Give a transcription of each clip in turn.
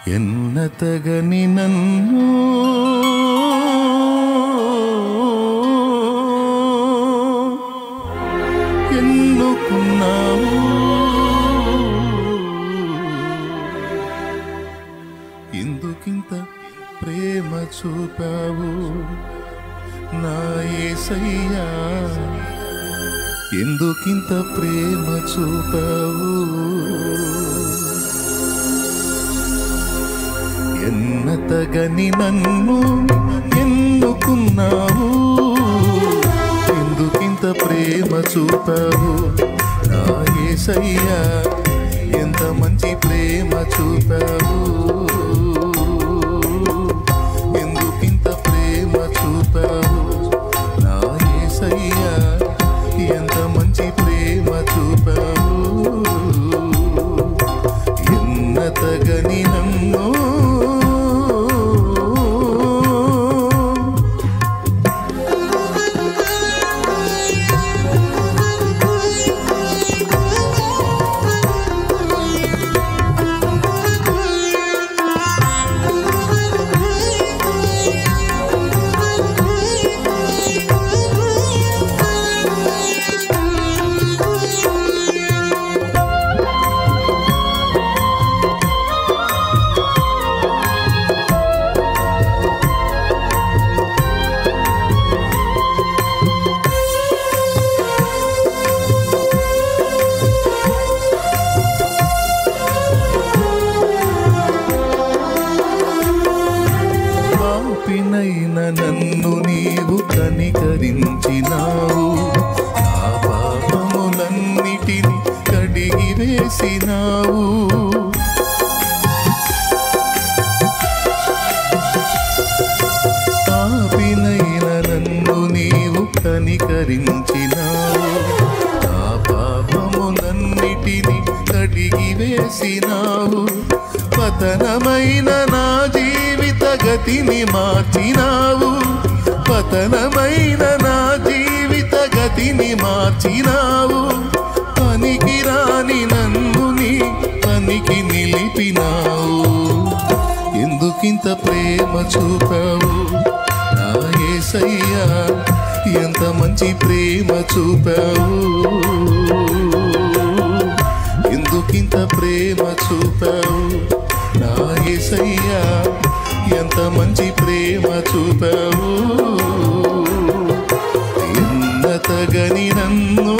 ఎన్నతగని నన్ను ఎన్నుకున్నావు ఎందుకింత ప్రేమ చూపావు నా ఏసయ్యా ఎందుకింత ప్రేమ చూపావు ఎన్నతగని నన్ను ఎన్నుకున్నావు ఎందుకింత ప్రేమ చూపావు నా ఏసయ్యా ఎంత మంచి ప్రేమ చూపావు ఎందుకింత ప్రేమ చూపావు నా ఏసయ్యా ఎంత మంచి ప్రేమ చూపావు ఎన్నతగని నన్ను పాపినైన నన్ను నీవు కనికరించినావు నా పాపములన్నిటిని కడిగి వేసినావు పాపినైన నన్ను నీవు కనికరించినావు నా పాపములన్నిటిని కడిగి వేసినావు పతనమైన నా జీవిత గతిని మార్చినావు పతనమైన నా జీవిత గతిని మార్చినావు పనికి రాని నన్ను నీ పనికి నిలిపినావు ఎందుకింత ప్రేమ చూపావు నా ఏసయ్యా ఎంత మంచి ప్రేమ చూపావు ఎందుకింత ప్రేమ చూపావు నా ఏసయ్యా ఎంత మంచి ప్రేమ చూపావు ఎన్నతగని నన్ను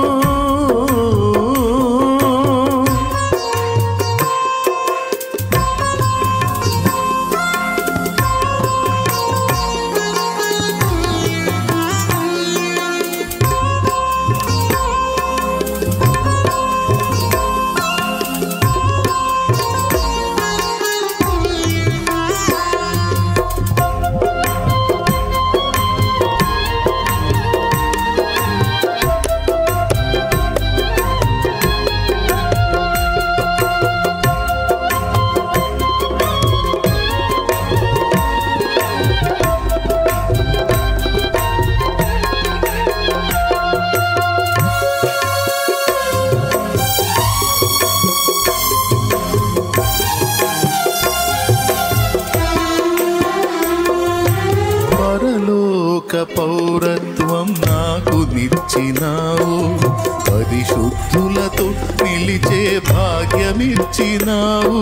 పరలోక పౌరత్వం నాకు నిచ్చినావు పరిశుద్ధులతో నిలిచే భాగ్యమిచ్చినావు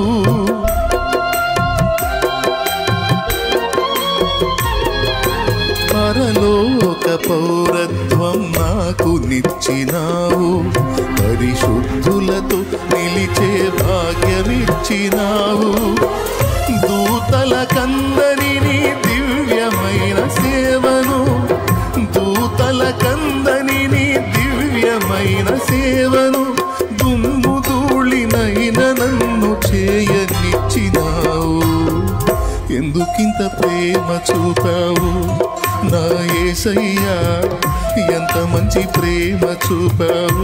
పరలోక పౌరత్వం నాకు నిచ్చినావు పరిశుద్ధులతో నిలిచే భాగ్యమిచ్చినావు దూతల కందరిని దివ్యమైన సేవను దూతల కందనిని దివ్యమైన సేవను దుమ్ము ధూళినైన నన్ను చేయనిచ్చినావు ఎందుకింత ప్రేమ చూపావు నా ఏసయ్యా ఎంత మంచి ప్రేమ చూపావు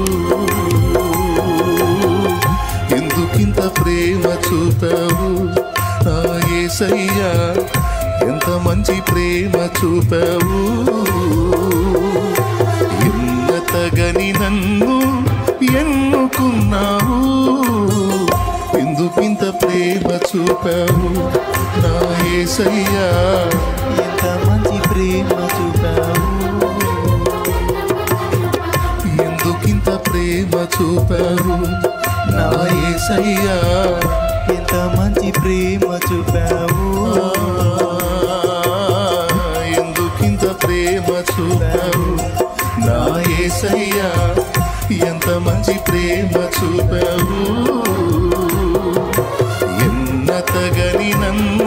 ఎందుకింత ప్రేమ చూపావు నా ఏసయ్యా ఎంత మంచి ప్రేమ చూపావు ఎన్నతగని నన్ను ఎన్నుకున్నావు ఎందుకు ఎందుకింత ప్రేమ చూపావు నా ఏసయ్యా ఎంత మంచి ప్రేమ చూపావు ఎందుకింత ప్రేమ చూపావు నా ఏసయ్యా ఎంత మంచి ప్రేమ చూపావు ఎందుకింత ప్రేమ చూపావు నా ఏసయ్యా ఎంత మంచి ప్రేమ చూపావు ఎన్నతగని నన్ను